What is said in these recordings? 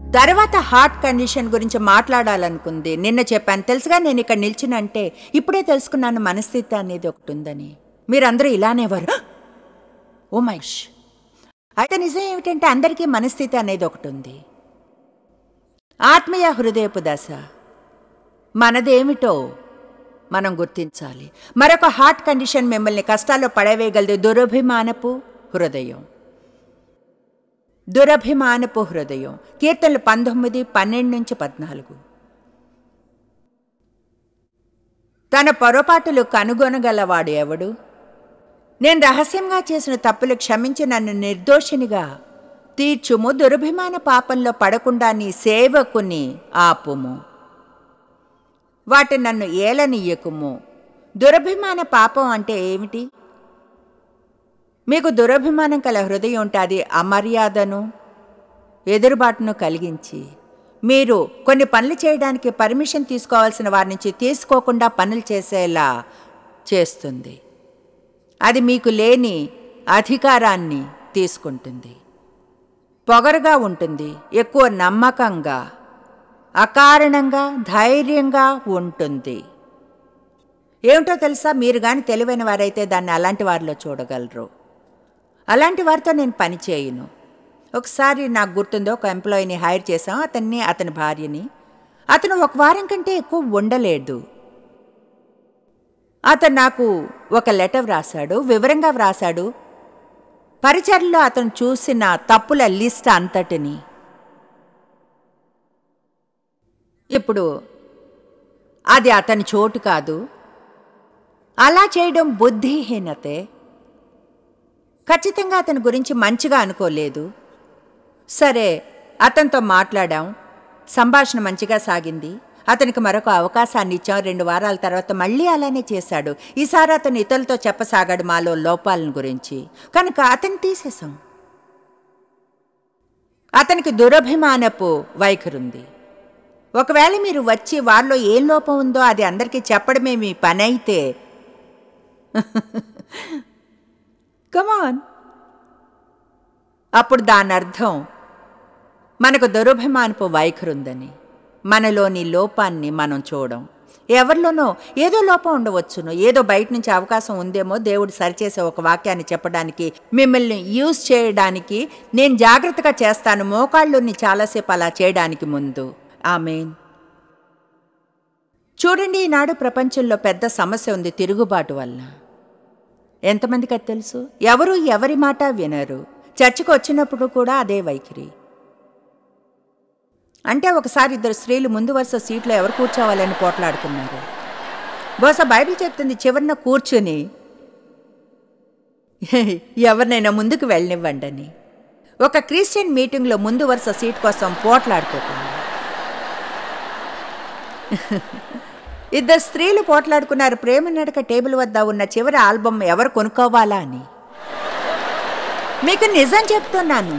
తర్వాత heart condition గురించి మాట్లాడాలనుకుంది నిన్న చెప్పాను తెలుసుగా నేను ఇక్కడ నిల్చునంటే ఇప్పుడే తెలుసుకున్నాను మనస్థితి అనేది ఒకటి ఉందని మీరందరూ ఇలానేవారు ఓ మైష్ అయితే నిజం ఏమిటంటే అందరికీ మనస్థితి అనేది ఒకటి ఉంది ఆత్మీయ హృదయపు దశ మనదేమిటో మనం గుర్తించాలి మరొక హార్ట్ కండిషన్ మిమ్మల్ని కష్టాల్లో పడవేయగలదు దురభిమానపు హృదయం దురభిమానపు హృదయం కీర్తనలు పంతొమ్మిది పన్నెండు నుంచి పద్నాలుగు తన పొరపాటులు కనుగొనగలవాడు ఎవడు నేను రహస్యంగా చేసిన తప్పులు క్షమించి నన్ను నిర్దోషినిగా తీర్చుము దురభిమాన పాపంలో పడకుండా నీ సేవకుని ఆపుము వాటి నన్ను ఏలనీయకుము దురభిమాన పాపం అంటే ఏమిటి మీకు దురభిమానం కల హృదయం ఉంటే అది అమర్యాదను ఎదురుబాటును కలిగించి మీరు కొన్ని పనులు చేయడానికి పర్మిషన్ తీసుకోవాల్సిన వారి నుంచి తీసుకోకుండా పనులు చేసేలా చేస్తుంది అది మీకు లేని అధికారాన్ని తీసుకుంటుంది పొగరుగా ఉంటుంది ఎక్కువ నమ్మకంగా అకారణంగా ధైర్యంగా ఉంటుంది ఏమిటో తెలుసా మీరు కానీ తెలివైన వారైతే దాన్ని అలాంటి వారిలో చూడగలరు అలాంటి వారితో నేను పని చేయను ఒకసారి నాకు గుర్తుందో ఒక ఎంప్లాయీని హైర్ చేశాం అతన్ని అతని భార్యని అతను ఒక వారం కంటే ఎక్కువ ఉండలేడు అతను నాకు ఒక లెటర్ వ్రాసాడు వివరంగా వ్రాసాడు పరిచర్లో అతను చూసిన తప్పుల లిస్ట్ అంతటిని ఇప్పుడు అది అతని చోటు కాదు అలా చేయడం బుద్ధిహీనతే ఖచ్చితంగా అతని గురించి మంచిగా అనుకోలేదు సరే అతనితో మాట్లాడాం సంభాషణ మంచిగా సాగింది అతనికి మరొక అవకాశాన్ని ఇచ్చాం రెండు వారాల తర్వాత మళ్ళీ అలానే చేశాడు ఈసారి అతను ఇతరులతో చెప్పసాగాడు మాలో లోపాలను గురించి కనుక అతన్ని తీసేశాం అతనికి దురభిమానపు వైఖరుంది ఒకవేళ మీరు వచ్చి వారిలో ఏం లోపం ఉందో అది అందరికీ చెప్పడమే మీ పని అయితే కమాన్ అప్పుడు దాని అర్థం మనకు దురభిమానపు వైఖరుందని మనలోని లోపాన్ని మనం చూడం ఎవరిలోనో ఏదో లోపం ఉండవచ్చును ఏదో బయట నుంచి అవకాశం ఉందేమో దేవుడు సరిచేసే ఒక వాక్యాన్ని చెప్పడానికి మిమ్మల్ని యూజ్ చేయడానికి నేను జాగ్రత్తగా చేస్తాను మోకాళ్ళుని చాలాసేపు అలా చేయడానికి ముందు ఆమెన్ చూడండి ఈనాడు ప్రపంచంలో పెద్ద సమస్య ఉంది తిరుగుబాటు వల్ల ఎంతమందికి అది తెలుసు ఎవరు ఎవరి మాట వినరు చర్చకు వచ్చినప్పుడు కూడా అదే వైఖరి అంటే ఒకసారి ఇద్దరు స్త్రీలు ముందు వరుస సీట్లో ఎవరు కూర్చోవాలని పోట్లాడుకున్నారు బహుశా బైబిల్ చెప్తుంది చివరిన కూర్చుని ఎవరినైనా ముందుకు వెళ్ళనివ్వండి అని ఒక క్రిస్టియన్ మీటింగ్లో ముందు వరుస సీట్ కోసం పోట్లాడుకోకుండా ఇద్దరు స్త్రీలు పోట్లాడుకున్నారు ప్రేమ నడక టేబుల్ వద్ద ఉన్న చివరి ఆల్బమ్ ఎవరు కొనుక్కోవాలా అని మీకు నిజం చెప్తున్నాను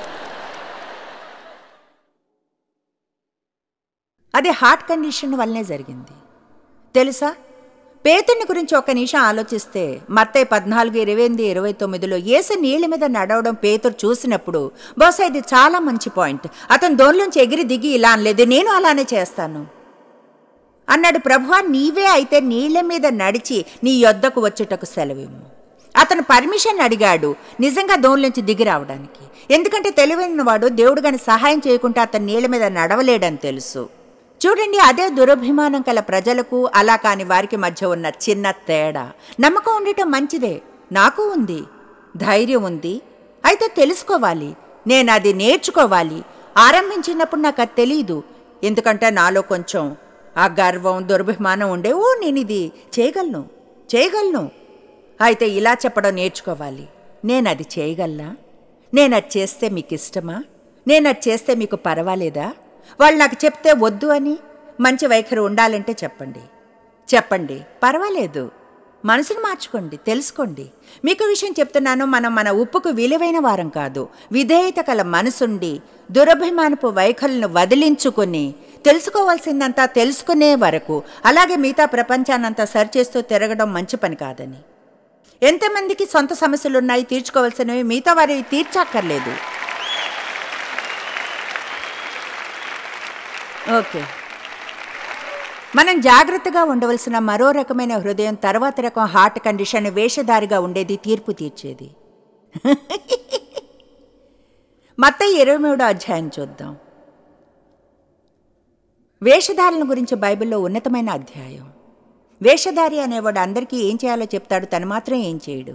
అది హార్ట్ కండిషన్ వల్లనే జరిగింది తెలుసా పేతుని గురించి ఒక నిమిషం ఆలోచిస్తే మత్తయ్య పద్నాలుగు ఇరవై ఎనిమిది ఇరవై తొమ్మిదిలో ఏసు నీళ్ళ మీద నడవడం పేతురు చూసినప్పుడు బహుశా ఇది చాలా మంచి పాయింట్ అతను దోనిలోంచి ఎగిరి దిగి ఇలా అనలేదు నేను అలానే చేస్తాను అన్నాడు ప్రభువా నీవే అయితే నీళ్ల మీద నడిచి నీ యొద్దకు వచ్చుటకు సెలవిమ్ము అతను పర్మిషన్ అడిగాడు నిజంగా దోనిలోంచి దిగి రావడానికి ఎందుకంటే తెలివైన వాడు దేవుడు గాని సహాయం చేయకుండా అతను నీళ్ల మీద నడవలేడని తెలుసు చూడండి అదే దురభిమానం కల ప్రజలకు అలా కాని వారికి మధ్య ఉన్న చిన్న తేడా నమ్మకం ఉండటం మంచిదే నాకు ఉంది ధైర్యం ఉంది అయితే తెలుసుకోవాలి నేను అది నేర్చుకోవాలి ఆరంభించినప్పుడు నాకు అది తెలీదు ఎందుకంటే నాలో కొంచెం ఆ గర్వం దురభిమానం ఉండే ఓ నేను ఇది చేయగలను చేయగలను అయితే ఇలా చెప్పడం నేర్చుకోవాలి నేను అది చేయగలనా నేను అది చేస్తే మీకు ఇష్టమా నేను అది చేస్తే మీకు పర్వాలేదా వాళ్ళు నాకు చెప్తే వద్దు అని మంచి వైఖరి ఉండాలంటే చెప్పండి చెప్పండి పర్వాలేదు మనసును మార్చుకోండి తెలుసుకోండి మీకు విషయం చెప్తున్నాను మనం మన ఉప్పుకు విలువైన వారం కాదు విధేయత కల మనసుండి దురభిమానపు వైఖరులను వదిలించుకుని తెలుసుకోవాల్సిందంతా తెలుసుకునే వరకు అలాగే మిగతా ప్రపంచాన్నంతా సరిచేస్తూ తిరగడం మంచి పని కాదని ఎంతమందికి సొంత సమస్యలు ఉన్నాయి తీర్చుకోవాల్సినవి మిగతా వారి తీర్చక్కర్లేదు ఓకే మనం జాగ్రత్తగా ఉండవలసిన మరో రకమైన హృదయం తర్వాత రకం హార్ట్ కండిషన్ వేషధారిగా ఉండేది తీర్పు తీర్చేది మత్త ఇరవై మూడో అధ్యాయం చూద్దాం వేషధారణ గురించి బైబిల్లో ఉన్నతమైన అధ్యాయం వేషధారి అనేవాడు అందరికీ ఏం చేయాలో చెప్తాడు తను మాత్రం ఏం చేయడు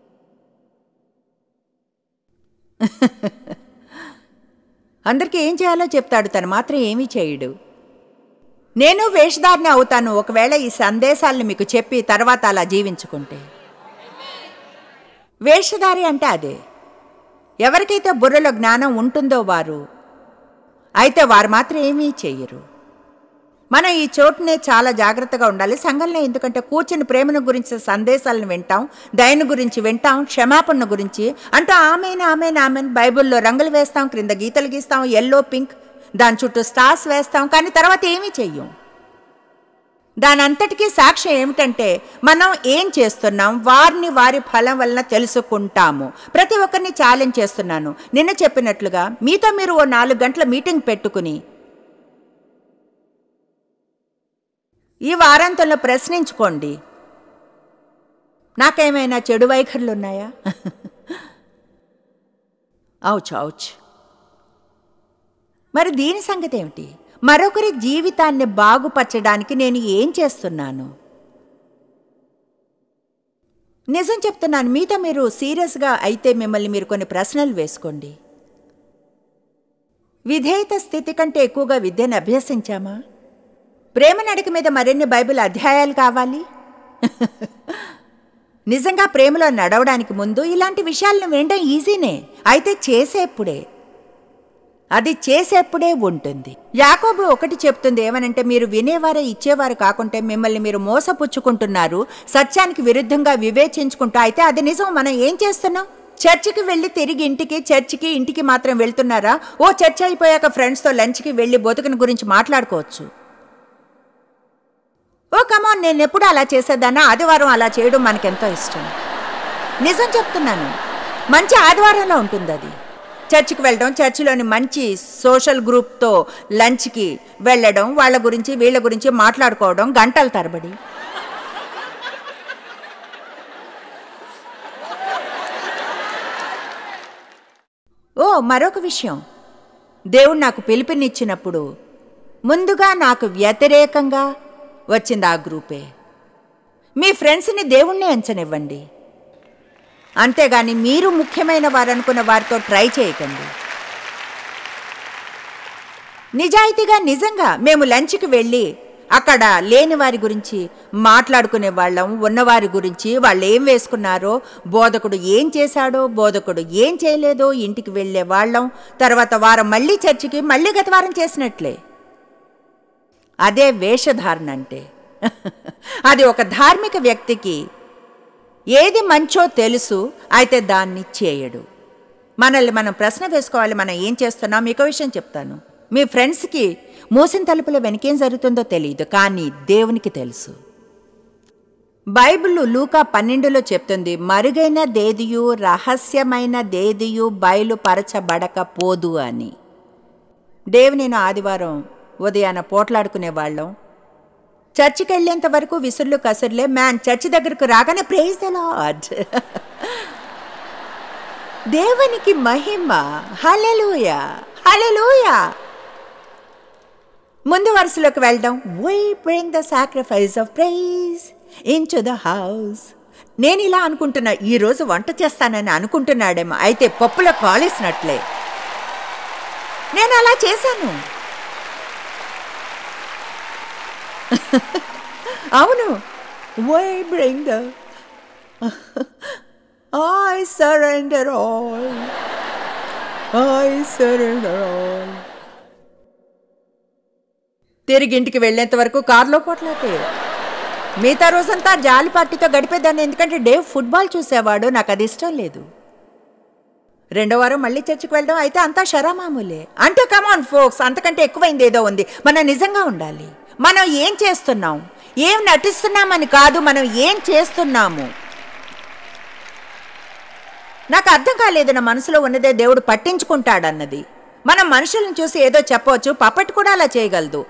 అందరికీ ఏం చేయాలో చెప్తాడు తను మాత్రం ఏమీ చేయడు నేను వేషధారిని అవుతాను ఒకవేళ ఈ సందేశాలను మీకు చెప్పి తర్వాత అలా జీవించుకుంటే వేషధారి అంటే అదే ఎవరికైతే బుర్రలో జ్ఞానం ఉంటుందో వారు అయితే వారు మాత్రం ఏమీ చెయ్యరు మనం ఈ చోటునే చాలా జాగ్రత్తగా ఉండాలి సంఘంలో ఎందుకంటే కూర్చుని ప్రేమను గురించి సందేశాలను వింటాం దయను గురించి వింటాం క్షమాపణ గురించి అంటూ ఆమెను ఆమెను ఆమెను బైబిల్లో రంగులు వేస్తాం క్రింద గీతలు గీస్తాం ఎల్లో పింక్ దాని చుట్టూ స్టార్స్ వేస్తాం కానీ తర్వాత ఏమీ చెయ్యం దాని అంతటికీ సాక్ష్యం ఏమిటంటే మనం ఏం చేస్తున్నాం వారిని వారి ఫలం వలన తెలుసుకుంటాము ప్రతి ఒక్కరిని ఛాలెంజ్ చేస్తున్నాను నిన్న చెప్పినట్లుగా మీతో మీరు ఓ నాలుగు గంటల మీటింగ్ పెట్టుకుని ఈ వారాంతంలో ప్రశ్నించుకోండి నాకేమైనా చెడు వైఖరులు ఉన్నాయా అవుచ్ అవుచ్ మరి దీని సంగతి ఏమిటి మరొకరి జీవితాన్ని బాగుపరచడానికి నేను ఏం చేస్తున్నాను నిజం చెప్తున్నాను మీతో మీరు సీరియస్గా అయితే మిమ్మల్ని మీరు కొన్ని ప్రశ్నలు వేసుకోండి విధేయత స్థితి కంటే ఎక్కువగా విద్యను అభ్యసించామా ప్రేమ నడిక మీద మరిన్ని బైబిల్ అధ్యాయాలు కావాలి నిజంగా ప్రేమలో నడవడానికి ముందు ఇలాంటి విషయాలను వినడం ఈజీనే అయితే చేసేప్పుడే అది చేసేప్పుడే ఉంటుంది యాకోబు ఒకటి చెప్తుంది ఏమనంటే మీరు వినేవారే ఇచ్చేవారు కాకుంటే మిమ్మల్ని మీరు మోసపుచ్చుకుంటున్నారు సత్యానికి విరుద్ధంగా వివేచించుకుంటూ అయితే అది నిజం మనం ఏం చేస్తున్నాం చర్చికి వెళ్ళి తిరిగి ఇంటికి చర్చికి ఇంటికి మాత్రం వెళ్తున్నారా ఓ చర్చ్ అయిపోయాక ఫ్రెండ్స్తో లంచ్కి వెళ్ళి బతుకుని గురించి మాట్లాడుకోవచ్చు ఓ కమాన్ నేను ఎప్పుడు అలా చేసేదానా ఆదివారం అలా చేయడం మనకెంతో ఇష్టం నిజం చెప్తున్నాను మంచి ఆదివారంలో ఉంటుంది అది చర్చికి వెళ్ళడం చర్చిలోని మంచి సోషల్ గ్రూప్తో లంచ్కి వెళ్ళడం వాళ్ళ గురించి వీళ్ళ గురించి మాట్లాడుకోవడం గంటల తరబడి ఓ మరొక విషయం దేవుడు నాకు పిలుపునిచ్చినప్పుడు ముందుగా నాకు వ్యతిరేకంగా వచ్చింది ఆ గ్రూపే మీ ఫ్రెండ్స్ని దేవుణ్ణి ఎంచనివ్వండి అంతేగాని మీరు ముఖ్యమైన వారనుకున్న వారితో ట్రై చేయకండి నిజాయితీగా నిజంగా మేము లంచ్కి వెళ్ళి అక్కడ లేని వారి గురించి మాట్లాడుకునే వాళ్ళం ఉన్నవారి గురించి వాళ్ళు ఏం వేసుకున్నారో బోధకుడు ఏం చేశాడో బోధకుడు ఏం చేయలేదో ఇంటికి వెళ్ళే వాళ్ళం తర్వాత వారం మళ్ళీ చర్చికి మళ్ళీ గత వారం చేసినట్లే అదే వేషధారణ అంటే అది ఒక ధార్మిక వ్యక్తికి ఏది మంచో తెలుసు అయితే దాన్ని చేయడు మనల్ని మనం ప్రశ్న వేసుకోవాలి మనం ఏం చేస్తున్నాం మీకు విషయం చెప్తాను మీ ఫ్రెండ్స్కి మూసిన తలుపుల వెనకేం జరుగుతుందో తెలియదు కానీ దేవునికి తెలుసు బైబిల్ లూకా పన్నెండులో చెప్తుంది మరుగైన దేదియు రహస్యమైన దేదియు బయలుపరచబడకపోదు అని దేవు నేను ఆదివారం ఉదయాన పోట్లాడుకునే వాళ్ళం చర్చికి వెళ్ళేంత వరకు విసుర్లు కసుర్లే మ్యాన్ చర్చి దగ్గరకు రాగానే ప్రేజ్ ద లార్డ్ దేవునికి మహిమ హలెలూయ హలెలూయ ముందు వరుసలోకి వెళ్దాం why bring the sacrifice of praise into the house నేను ఇలా అనుకుంటున్నా ఈరోజు వంట చేస్తానని అనుకుంటున్నాడేమో అయితే పప్పులో కాలేసినట్లే నేను అలా చేశాను అవును why bring the I surrender all I surrender all తిరిగి ఇంటికి వెళ్ళేంత వరకు కారులో పోట్లాటే మిగతా రోజంతా జాలి పార్టీతో గడిపేదాన్ని ఎందుకంటే డేవ్ ఫుట్బాల్ చూసేవాడు నాకు అది ఇష్టం లేదు రెండో వారం మళ్ళీ చర్చికి వెళ్ళడం అయితే అంతా షరామామూలే అంటే కమాన్ ఫోక్స్ అంతకంటే ఎక్కువైంది ఏదో ఉంది మనం నిజంగా ఉండాలి మనం ఏం చేస్తున్నాం ఏం నటిస్తున్నామని కాదు మనం ఏం చేస్తున్నాము నాకు అర్థం కాలేదు నా మనసులో ఉన్నదే దేవుడు పట్టించుకుంటాడన్నది మనం మనుషులను చూసి ఏదో చెప్పవచ్చు పప్పటి కూడా అలా చేయగలదు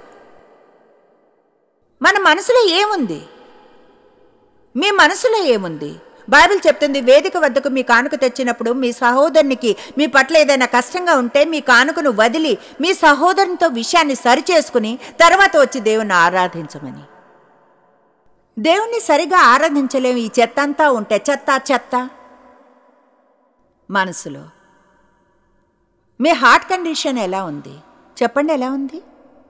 మన మనసులో ఏముంది మీ మనసులో ఏముంది బైబిల్ చెప్తుంది వేదిక వద్దకు మీ కానుక తెచ్చినప్పుడు మీ సహోదరునికి మీ పట్ల ఏదైనా కష్టంగా ఉంటే మీ కానుకను వదిలి మీ సహోదరునితో విషయాన్ని సరిచేసుకుని తర్వాత వచ్చి దేవుణ్ణి ఆరాధించమని దేవుణ్ణి సరిగా ఆరాధించలేము ఈ చెత్త అంతా ఉంటే చెత్త చెత్త మనసులో మీ హార్ట్ కండిషన్ ఎలా ఉంది చెప్పండి ఎలా ఉంది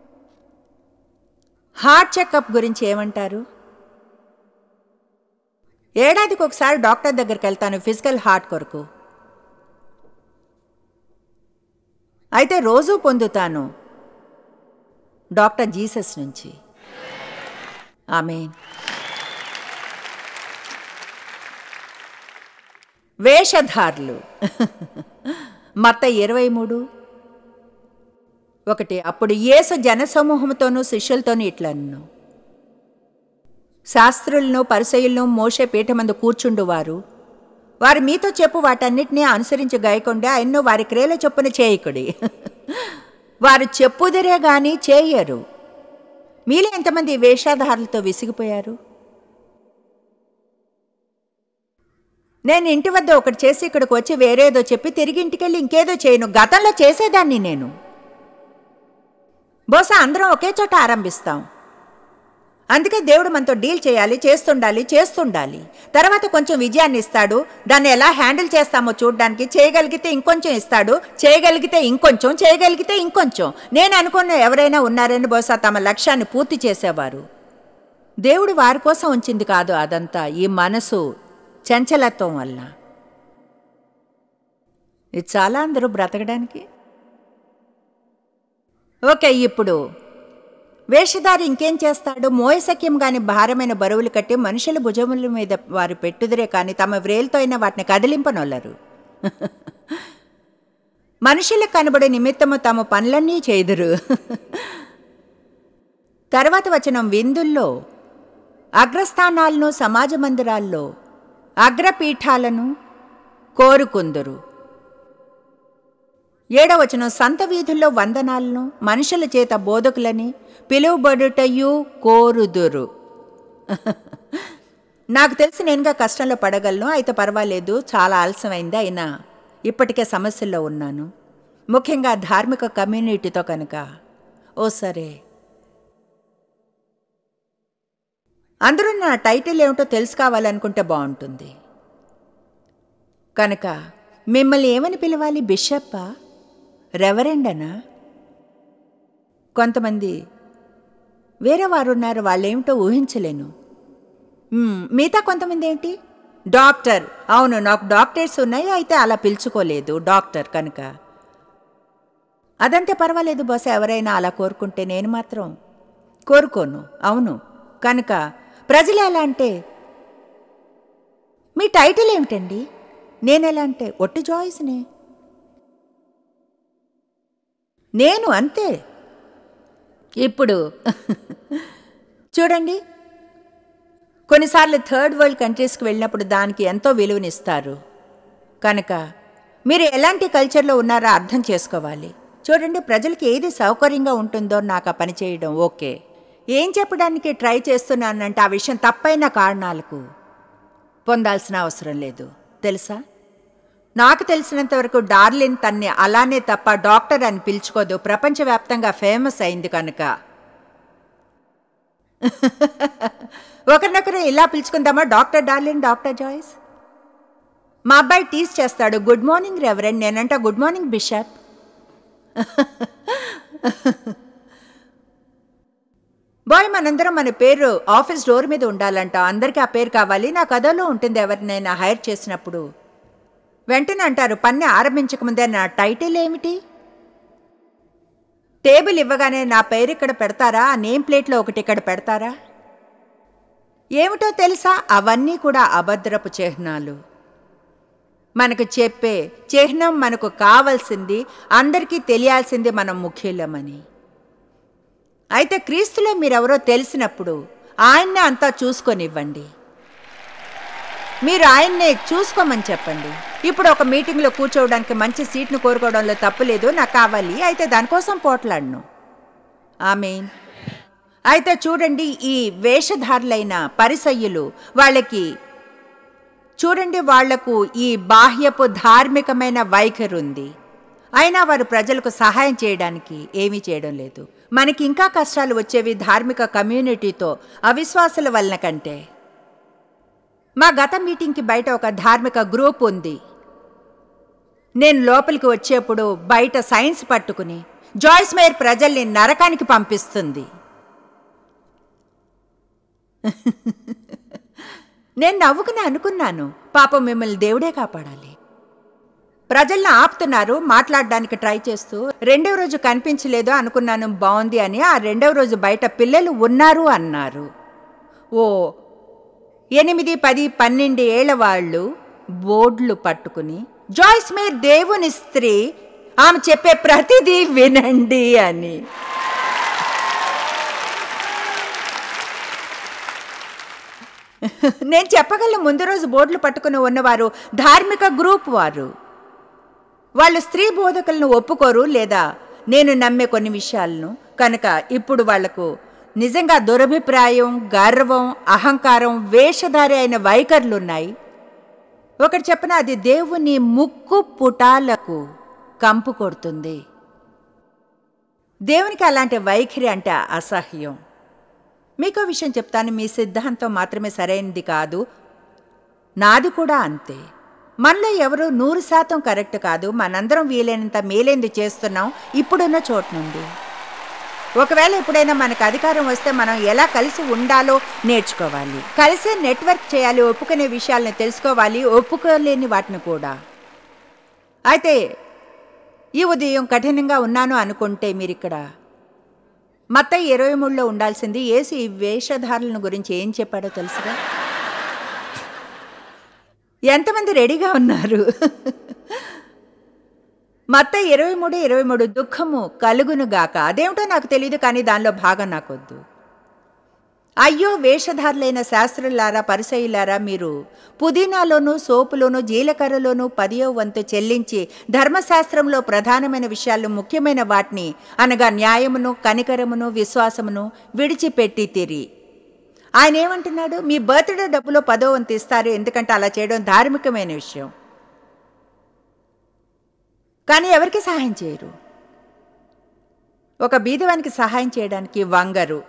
హార్ట్ చెకప్ గురించి ఏమంటారు ఏడాదికి ఒకసారి డాక్టర్ దగ్గరికి వెళ్తాను ఫిజికల్ హార్ట్ కొరకు అయితే రోజూ పొందుతాను డాక్టర్ జీసస్ నుంచి ఆమె వేషధారులు మత్త ఇరవై మూడు ఒకటి అప్పుడు యేసు జనసమూహంతోనూ శిష్యులతోనూ ఇట్లన్ను శాస్త్రులను పరిసయులను మోసే పీఠమందు కూర్చుండువారు వారు మీతో చెప్పు వాటన్నిటినీ అనుసరించి గాయకుండా ఎన్నో వారి క్రియల చొప్పున చేయకుడి వారు చెప్పుదిరే గాని చేయరు మీలో ఎంతమంది ఈ వేషాధారులతో విసిగిపోయారు నేను ఇంటి వద్ద ఒకటి చేసి ఇక్కడికి వచ్చి వేరేదో చెప్పి తిరిగి ఇంటికెళ్ళి ఇంకేదో చేయను గతంలో చేసేదాన్ని నేను బహుశా అందరం ఒకే చోట ఆరంభిస్తాం అందుకే దేవుడు మనతో డీల్ చేయాలి చేస్తుండాలి చేస్తుండాలి తర్వాత కొంచెం విజయాన్ని ఇస్తాడు దాన్ని ఎలా హ్యాండిల్ చేస్తామో చూడడానికి చేయగలిగితే ఇంకొంచెం ఇస్తాడు చేయగలిగితే ఇంకొంచెం చేయగలిగితే ఇంకొంచెం నేను అనుకున్న ఎవరైనా ఉన్నారని బహుశా తమ లక్ష్యాన్ని పూర్తి చేసేవారు దేవుడు వారి కోసం ఉంచింది కాదు అదంతా ఈ మనసు చంచలత్వం వల్ల ఇది చాలా అందరూ బ్రతకడానికి ఓకే ఇప్పుడు వేషధారి ఇంకేం చేస్తాడు మోయసఖ్యం గాని భారమైన బరువులు కట్టి మనుషుల భుజముల మీద వారు పెట్టుదిరే కానీ తమ వ్రేలుతో అయినా వాటిని కదిలింపనొల్లరు మనుషులకు కనబడే నిమిత్తము తమ పనులన్నీ చేదురు తర్వాత వచనం విందుల్లో అగ్రస్థానాలను సమాజ మందిరాల్లో అగ్రపీఠాలను కోరుకుందురు ఏడవచనం సంత వీధుల్లో వందనాలను మనుషుల చేత బోధకులని పిలువబడుటయు కోరుదురు నాకు తెలిసి నేనుగా కష్టంలో పడగలను అయితే పర్వాలేదు చాలా ఆలస్యమైంది అయినా ఇప్పటికే సమస్యల్లో ఉన్నాను ముఖ్యంగా ధార్మిక కమ్యూనిటీతో కనుక ఓ సరే అందరూ నా టైటిల్ ఏమిటో తెలుసు కావాలనుకుంటే బాగుంటుంది కనుక మిమ్మల్ని ఏమని పిలవాలి బిషప్పా రెవరెండనా కొంతమంది వేరే వారు ఉన్నారు వాళ్ళేమిటో ఊహించలేను మ్మ్, మిగతా కొంతమంది ఏంటి డాక్టర్ అవును నాకు డాక్టర్స్ ఉన్నాయి అయితే అలా పిలుచుకోలేదు డాక్టర్ కనుక అదంతే పర్వాలేదు బస్ ఎవరైనా అలా కోరుకుంటే నేను మాత్రం కోరుకోను అవును కనుక ప్రజలు ఎలా అంటే మీ టైటిల్ ఏమిటండి నేనెలా అంటే ఒట్టి జాయిస్నే నేను అంతే ఇప్పుడు చూడండి కొన్నిసార్లు థర్డ్ వరల్డ్ కంట్రీస్కి వెళ్ళినప్పుడు దానికి ఎంతో విలువనిస్తారు కనుక మీరు ఎలాంటి కల్చర్లో ఉన్నారో అర్థం చేసుకోవాలి చూడండి ప్రజలకి ఏది సౌకర్యంగా ఉంటుందో నాకు ఆ పని చేయడం ఓకే ఏం చెప్పడానికి ట్రై చేస్తున్నానంటే ఆ విషయం తప్పైన కారణాలకు పొందాల్సిన అవసరం లేదు తెలుసా నాకు తెలిసినంత వరకు డార్లిన్ తన్ని అలానే తప్ప డాక్టర్ అని పిలుచుకోదు ప్రపంచవ్యాప్తంగా ఫేమస్ అయింది కనుక ఒకరినొకరు ఇలా పిలుచుకుందామా డాక్టర్ డార్లిన్ డాక్టర్ జాయిస్ మా అబ్బాయి టీస్ చేస్తాడు గుడ్ మార్నింగ్ రెవరెండ్ నేనంట గుడ్ మార్నింగ్ బిషప్ బాయ్ మనందరం మన పేరు ఆఫీస్ డోర్ మీద ఉండాలంట అందరికీ ఆ పేరు కావాలి నా కథలో ఉంటుంది ఎవరినైనా హైర్ చేసినప్పుడు వెంటనే అంటారు పని ఆరంభించకముందే నా టైటిల్ ఏమిటి టేబుల్ ఇవ్వగానే నా పేరు ఇక్కడ పెడతారా ఆ నేమ్ ప్లేట్లో ఒకటి ఇక్కడ పెడతారా ఏమిటో తెలుసా అవన్నీ కూడా అభద్రపు చిహ్నాలు మనకు చెప్పే చిహ్నం మనకు కావాల్సింది అందరికీ తెలియాల్సింది మనం ముఖ్యులమని అయితే క్రీస్తులో మీరెవరో తెలిసినప్పుడు ఆయన్నే అంతా చూసుకొనివ్వండి మీరు ఆయన్నే చూసుకోమని చెప్పండి ఇప్పుడు ఒక మీటింగ్లో కూర్చోవడానికి మంచి సీట్ను కోరుకోవడంలో తప్పు లేదు నాకు కావాలి అయితే దానికోసం పోట్లాడను ఆమెన్ అయితే చూడండి ఈ వేషధారులైన పరిసయ్యులు వాళ్ళకి చూడండి వాళ్లకు ఈ బాహ్యపు ధార్మికమైన వైఖరి ఉంది అయినా వారు ప్రజలకు సహాయం చేయడానికి ఏమీ చేయడం లేదు మనకి ఇంకా కష్టాలు వచ్చేవి ధార్మిక కమ్యూనిటీతో అవిశ్వాసుల వలన కంటే మా గత మీటింగ్కి బయట ఒక ధార్మిక గ్రూప్ ఉంది నేను లోపలికి వచ్చేప్పుడు బయట సైన్స్ పట్టుకుని జాయిస్ మేయర్ ప్రజల్ని నరకానికి పంపిస్తుంది నేను నవ్వుకుని అనుకున్నాను పాపం మిమ్మల్ని దేవుడే కాపాడాలి ప్రజల్ని ఆపుతున్నారు మాట్లాడడానికి ట్రై చేస్తూ రెండవ రోజు కనిపించలేదు అనుకున్నాను బాగుంది అని ఆ రెండవ రోజు బయట పిల్లలు ఉన్నారు అన్నారు ఓ ఎనిమిది పది పన్నెండు ఏళ్ల వాళ్ళు బోర్డులు పట్టుకుని జాయిస్ మేర్ దేవుని స్త్రీ ఆమె చెప్పే ప్రతిదీ వినండి అని నేను చెప్పగలను ముందు రోజు బోర్డులు పట్టుకుని ఉన్నవారు ధార్మిక గ్రూప్ వారు వాళ్ళు స్త్రీ బోధకులను ఒప్పుకోరు లేదా నేను నమ్మే కొన్ని విషయాలను కనుక ఇప్పుడు వాళ్లకు నిజంగా దురభిప్రాయం గర్వం అహంకారం వేషధారి అయిన వైఖరులున్నాయి ఒకటి చెప్పిన అది దేవుని ముక్కు పుటాలకు కంపు కొడుతుంది దేవునికి అలాంటి వైఖరి అంటే అసహ్యం మీకో విషయం చెప్తాను మీ సిద్ధాంతం మాత్రమే సరైనది కాదు నాది కూడా అంతే మనలో ఎవరు నూరు శాతం కరెక్ట్ కాదు మనందరం వీలైనంత మేలేంది చేస్తున్నాం ఇప్పుడున్న చోటు నుండి ఒకవేళ ఎప్పుడైనా మనకు అధికారం వస్తే మనం ఎలా కలిసి ఉండాలో నేర్చుకోవాలి కలిసే నెట్వర్క్ చేయాలి ఒప్పుకునే విషయాలను తెలుసుకోవాలి ఒప్పుకోలేని వాటిని కూడా అయితే ఈ ఉదయం కఠినంగా ఉన్నాను అనుకుంటే మీరిక్కడ మత్త ఇరవై మూడులో ఉండాల్సింది ఏసు ఈ వేషధారులను గురించి ఏం చెప్పాడో తెలుసుగా ఎంతమంది రెడీగా ఉన్నారు మత్త ఇరవై మూడు ఇరవై మూడు దుఃఖము కలుగును గాక అదేమిటో నాకు తెలియదు కానీ దానిలో భాగం నాకొద్దు అయ్యో వేషధారులైన శాస్త్రులారా పరిసయులారా మీరు పుదీనాలోను సోపులోను జీలకర్రలోను పదియో వంతు చెల్లించి ధర్మశాస్త్రంలో ప్రధానమైన విషయాలు ముఖ్యమైన వాటిని అనగా న్యాయమును కనికరమును విశ్వాసమును విడిచిపెట్టి తిరి ఆయన ఏమంటున్నాడు మీ బర్త్డే డబ్బులో పదో వంతు ఇస్తారు ఎందుకంటే అలా చేయడం ధార్మికమైన విషయం కానీ ఎవరికి సహాయం చేయరు ఒక బీదవానికి సహాయం చేయడానికి వంగరు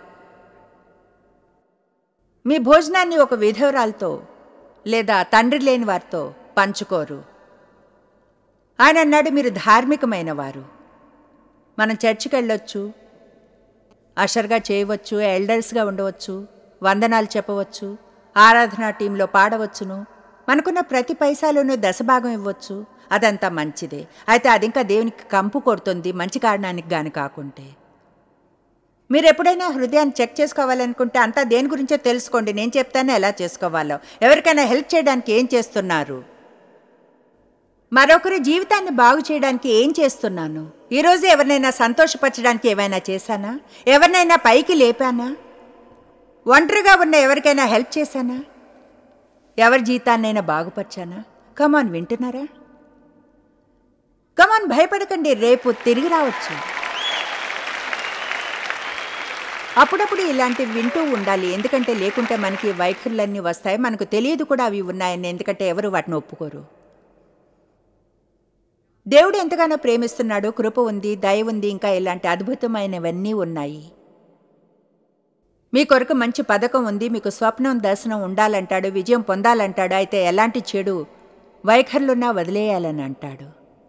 మీ భోజనాన్ని ఒక విధవరాలతో లేదా తండ్రి లేని వారితో పంచుకోరు ఆయన అన్నాడు మీరు ధార్మికమైన వారు మనం చర్చికి వెళ్ళొచ్చు అషర్గా చేయవచ్చు ఎల్డర్స్గా ఉండవచ్చు వందనాలు చెప్పవచ్చు ఆరాధనా టీంలో పాడవచ్చును మనకున్న ప్రతి పైసాలోనూ దశభాగం ఇవ్వచ్చు అదంతా మంచిదే అయితే అది ఇంకా దేవునికి కంపు కొడుతుంది మంచి కారణానికి గాని కాకుంటే మీరు ఎప్పుడైనా హృదయాన్ని చెక్ చేసుకోవాలనుకుంటే అంతా దేని గురించో తెలుసుకోండి నేను చెప్తానే ఎలా చేసుకోవాలో ఎవరికైనా హెల్ప్ చేయడానికి ఏం చేస్తున్నారు మరొకరి జీవితాన్ని బాగు చేయడానికి ఏం చేస్తున్నాను ఈరోజు ఎవరినైనా సంతోషపరచడానికి ఏమైనా చేశానా ఎవరినైనా పైకి లేపానా ఒంటరిగా ఉన్న ఎవరికైనా హెల్ప్ చేశానా ఎవరి జీతాన్నైనా బాగుపరిచానా కమాన్ వింటున్నారా కమాన్ భయపడకండి రేపు తిరిగి రావచ్చు అప్పుడప్పుడు ఇలాంటివి వింటూ ఉండాలి ఎందుకంటే లేకుంటే మనకి వైఖరులన్నీ వస్తాయి మనకు తెలియదు కూడా అవి ఉన్నాయని ఎందుకంటే ఎవరు వాటిని ఒప్పుకోరు దేవుడు ఎంతగానో ప్రేమిస్తున్నాడు కృప ఉంది దయ ఉంది ఇంకా ఇలాంటి అద్భుతమైనవన్నీ ఉన్నాయి మీ కొరకు మంచి పథకం ఉంది మీకు స్వప్నం దర్శనం ఉండాలంటాడు విజయం పొందాలంటాడు అయితే ఎలాంటి చెడు వైఖరులున్నా వదిలేయాలని అంటాడు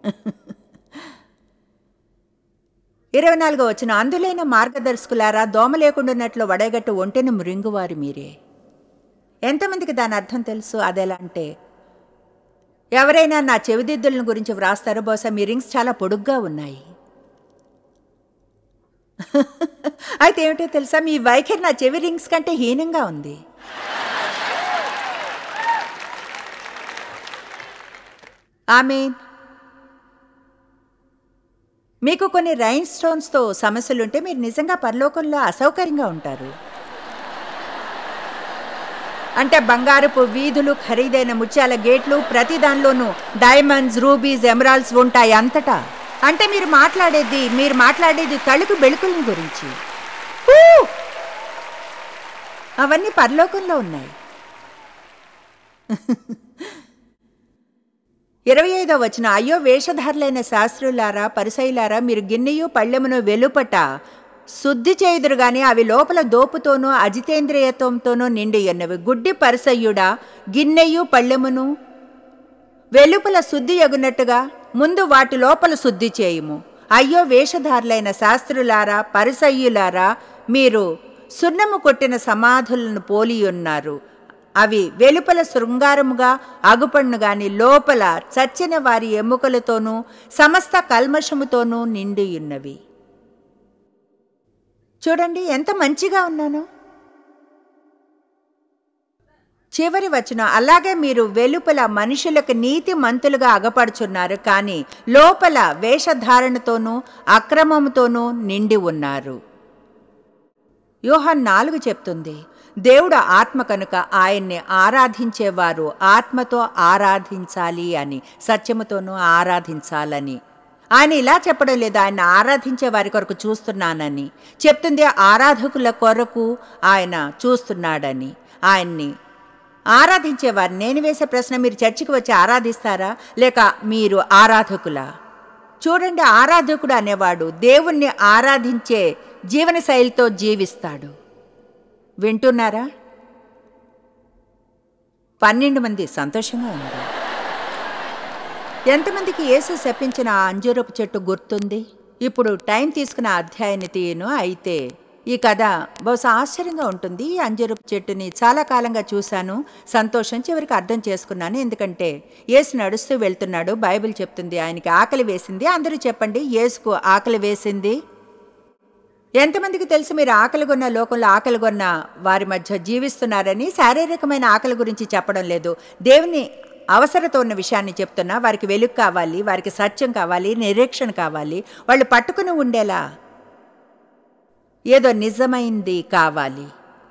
ఇరవై నాలుగో వచ్చిన అందులైన మార్గదర్శకులారా దోమ లేకుండాన్నట్లు వడగట్టు ఒంటెను మృంగువారు మీరే ఎంతమందికి దాని అర్థం తెలుసు అదెలా అంటే ఎవరైనా నా చెవిదిద్దులను గురించి వ్రాస్తారో బహుశా మీ రింగ్స్ చాలా పొడుగ్గా ఉన్నాయి అయితే ఏమిటో తెలుసా మీ వైఖరి నా చెవి రింగ్స్ కంటే హీనంగా ఉంది ఆమె మీకు కొన్ని రైన్ స్టోన్స్తో సమస్యలుంటే మీరు నిజంగా పరలోకంలో అసౌకర్యంగా ఉంటారు అంటే బంగారపు వీధులు ఖరీదైన ముత్యాల గేట్లు ప్రతి దానిలోనూ డైమండ్స్ రూబీస్ ఎమరాల్డ్స్ ఉంటాయి అంతటా అంటే మీరు మాట్లాడేది మీరు మాట్లాడేది తలుపు బెళుకుల గురించి ఊ! అవన్నీ పరలోకంలో ఉన్నాయి ఇరవై ఐదో వచ్చిన అయ్యో వేషధారులైన శాస్త్రులారా పరిసయులారా మీరు గిన్నెయు పళ్ళెమును వెలుపట శుద్ధి చేయుదురు గాని అవి లోపల దోపుతోనూ అజితేంద్రియత్వంతోనూ నిండి ఉన్నవి గుడ్డి పరిసయ్యుడా గిన్నెయు పళ్ళెమును వెలుపల శుద్ధి ఎగునట్టుగా ముందు వాటి లోపల శుద్ధి చేయుము అయ్యో వేషధారులైన శాస్త్రులారా పరిసయ్యులారా మీరు సున్నము కొట్టిన సమాధులను పోలియున్నారు అవి వెలుపల శృంగారముగా అగుపడును గాని లోపల చచ్చిన వారి ఎముకలతోనూ సమస్త కల్మషముతోనూ నిండి ఉన్నవి చూడండి ఎంత మంచిగా ఉన్నాను చివరి వచనం అలాగే మీరు వెలుపల మనుషులకు నీతి మంతులుగా అగపడుచున్నారు కానీ లోపల వేషధారణతోనూ అక్రమముతోనూ నిండి ఉన్నారు యోహన్ నాలుగు చెప్తుంది దేవుడు ఆత్మ కనుక ఆయన్ని ఆరాధించేవారు ఆత్మతో ఆరాధించాలి అని సత్యముతోనూ ఆరాధించాలని ఆయన ఇలా చెప్పడం లేదు ఆయన ఆరాధించే వారి కొరకు చూస్తున్నానని చెప్తుంది ఆరాధకుల కొరకు ఆయన చూస్తున్నాడని ఆయన్ని ఆరాధించేవారు నేను వేసే ప్రశ్న మీరు చర్చికి వచ్చి ఆరాధిస్తారా లేక మీరు ఆరాధకులా చూడండి ఆరాధకుడు అనేవాడు దేవుణ్ణి ఆరాధించే జీవన శైలితో జీవిస్తాడు వింటున్నారా పన్నెండు మంది సంతోషంగా ఉన్నారు ఎంతమందికి యేసు శపించిన ఆ అంజూరపు చెట్టు గుర్తుంది ఇప్పుడు టైం తీసుకున్న అధ్యాయాన్ని తీయను అయితే ఈ కథ బహుశా ఆశ్చర్యంగా ఉంటుంది ఈ అంజూరపు చెట్టుని చాలా కాలంగా చూశాను సంతోషం చివరికి అర్థం చేసుకున్నాను ఎందుకంటే యేసు నడుస్తూ వెళ్తున్నాడు బైబిల్ చెప్తుంది ఆయనకి ఆకలి వేసింది అందరూ చెప్పండి యేసుకు ఆకలి వేసింది ఎంతమందికి తెలుసు మీరు ఆకలిగొన్న లోకంలో ఆకలిగొన్న వారి మధ్య జీవిస్తున్నారని శారీరకమైన ఆకలి గురించి చెప్పడం లేదు దేవుని అవసరత ఉన్న విషయాన్ని చెప్తున్నా వారికి వెలుగు కావాలి వారికి సత్యం కావాలి నిరీక్షణ కావాలి వాళ్ళు పట్టుకుని ఉండేలా ఏదో నిజమైంది కావాలి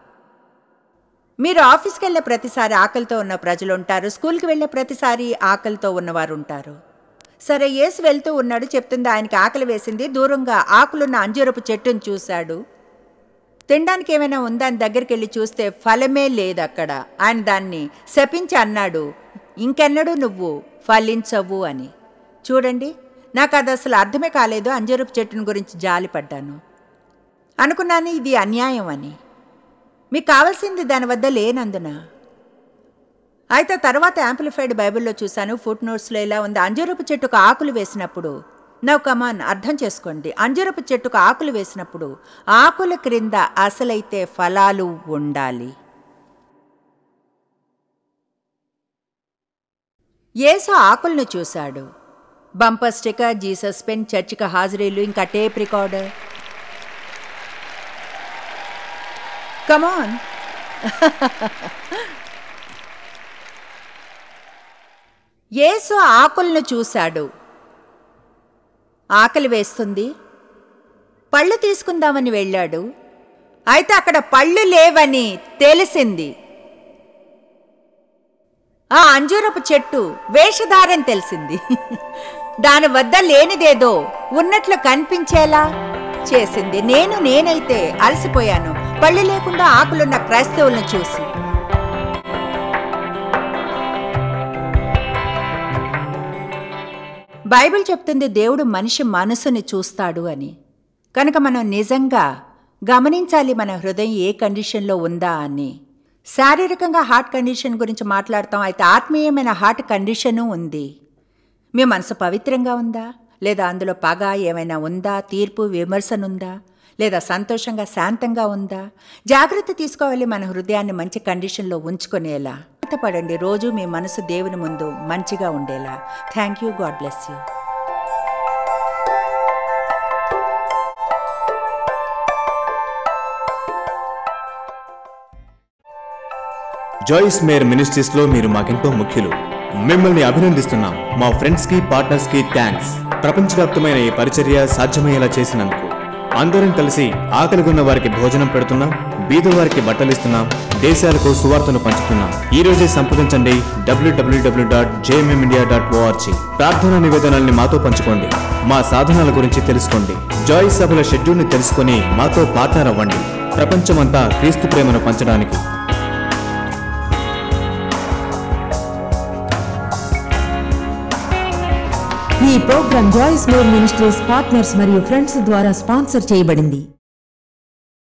మీరు ఆఫీస్కి వెళ్ళే ప్రతిసారి ఆకలితో ఉన్న ప్రజలు ఉంటారు స్కూల్కి వెళ్ళే ప్రతిసారి ఆకలితో ఉన్నవారు ఉంటారు సరే యేసు వెళ్తూ ఉన్నాడు చెప్తుంది ఆయనకి ఆకలి వేసింది దూరంగా ఆకులున్న అంజూరపు చెట్టును చూశాడు తినడానికి ఏమైనా ఉందా అని దగ్గరికి వెళ్ళి చూస్తే ఫలమే లేదు అక్కడ ఆయన దాన్ని శపించి అన్నాడు ఇంకెన్నడూ నువ్వు ఫలించవు అని చూడండి నాకు అది అసలు అర్థమే కాలేదు అంజూరపు చెట్టుని గురించి జాలిపడ్డాను అనుకున్నాను ఇది అన్యాయం అని మీకు కావాల్సింది దాని వద్ద లేనందున అయితే తర్వాత యాంప్లిఫైడ్ బైబిల్లో చూశాను ఫుట్ నోట్స్లో ఇలా ఉంది అంజూరపు చెట్టుకు ఆకులు వేసినప్పుడు నవ్ కమాన్ అర్థం చేసుకోండి అంజూరపు చెట్టుకు ఆకులు వేసినప్పుడు ఆకుల క్రింద అసలైతే ఫలాలు ఉండాలి యేసు ఆకులను చూశాడు బంపర్ స్టిక్కర్ జీసస్ పెన్ చర్చికి హాజరీలు ఇంకా టేప్ రికార్డర్ కమాన్ యేసు ఆకులను చూశాడు ఆకలి వేస్తుంది పళ్ళు తీసుకుందామని వెళ్ళాడు అయితే అక్కడ పళ్ళు లేవని తెలిసింది ఆ అంజూరపు చెట్టు వేషధారని తెలిసింది దాని వద్ద లేనిదేదో ఉన్నట్లు కనిపించేలా చేసింది నేను నేనైతే అలసిపోయాను పళ్ళు లేకుండా ఆకులున్న క్రైస్తవులను చూసి బైబిల్ చెప్తుంది దేవుడు మనిషి మనసుని చూస్తాడు అని కనుక మనం నిజంగా గమనించాలి మన హృదయం ఏ కండిషన్లో ఉందా అని శారీరకంగా హార్ట్ కండిషన్ గురించి మాట్లాడతాం అయితే ఆత్మీయమైన హార్ట్ కండిషను ఉంది మీ మనసు పవిత్రంగా ఉందా లేదా అందులో పగ ఏమైనా ఉందా తీర్పు విమర్శనుందా లేదా సంతోషంగా శాంతంగా ఉందా జాగ్రత్త తీసుకోవాలి మన హృదయాన్ని మంచి కండిషన్లో ఉంచుకునేలా పడండి రోజు మీ మనసు దేవుని ముందు మంచిగా ఉండేలా thank you God bless you Joyce Meyer ministries లో మీరు మాకెంతో ముఖ్యులు మిమ్మల్ని అభినందిస్తున్నాం మా ఫ్రెండ్స్ కి పార్ట్నర్స్ కి థ్యాంక్స్ ప్రపంచవ్యాప్తమైన ఈ పరిచర్య సాధ్యమయ్యేలా చేసినందుకు అందరం కలిసి ఆకలిగొన్న వారికి భోజనం పెడుతున్నాం బీదవారికి బట్టలిస్తున్నాం దేశాలకు సువార్తను పంచుతున్నాం ఈ రోజే సంప్రదించండి డబ్ల్యూడబ్ల్యూడబ్ల్యూ డాట్ జేఎంఎంఇండియా డాట్ ఓఆర్జీ ప్రార్థనా నివేదనల్ని మాతో పంచుకోండి మా సాధనాల గురించి తెలుసుకోండి జాయ్ సభల షెడ్యూల్ని తెలుసుకొని మాతో పార్ట్నర్ అవ్వండి ప్రపంచమంతా క్రీస్తు ప్రేమను పంచడానికి ఈ program Joyce Meyer ministries partners మరియు ఫ్రెండ్స్ ద్వారా స్పాన్సర్ చేయబడింది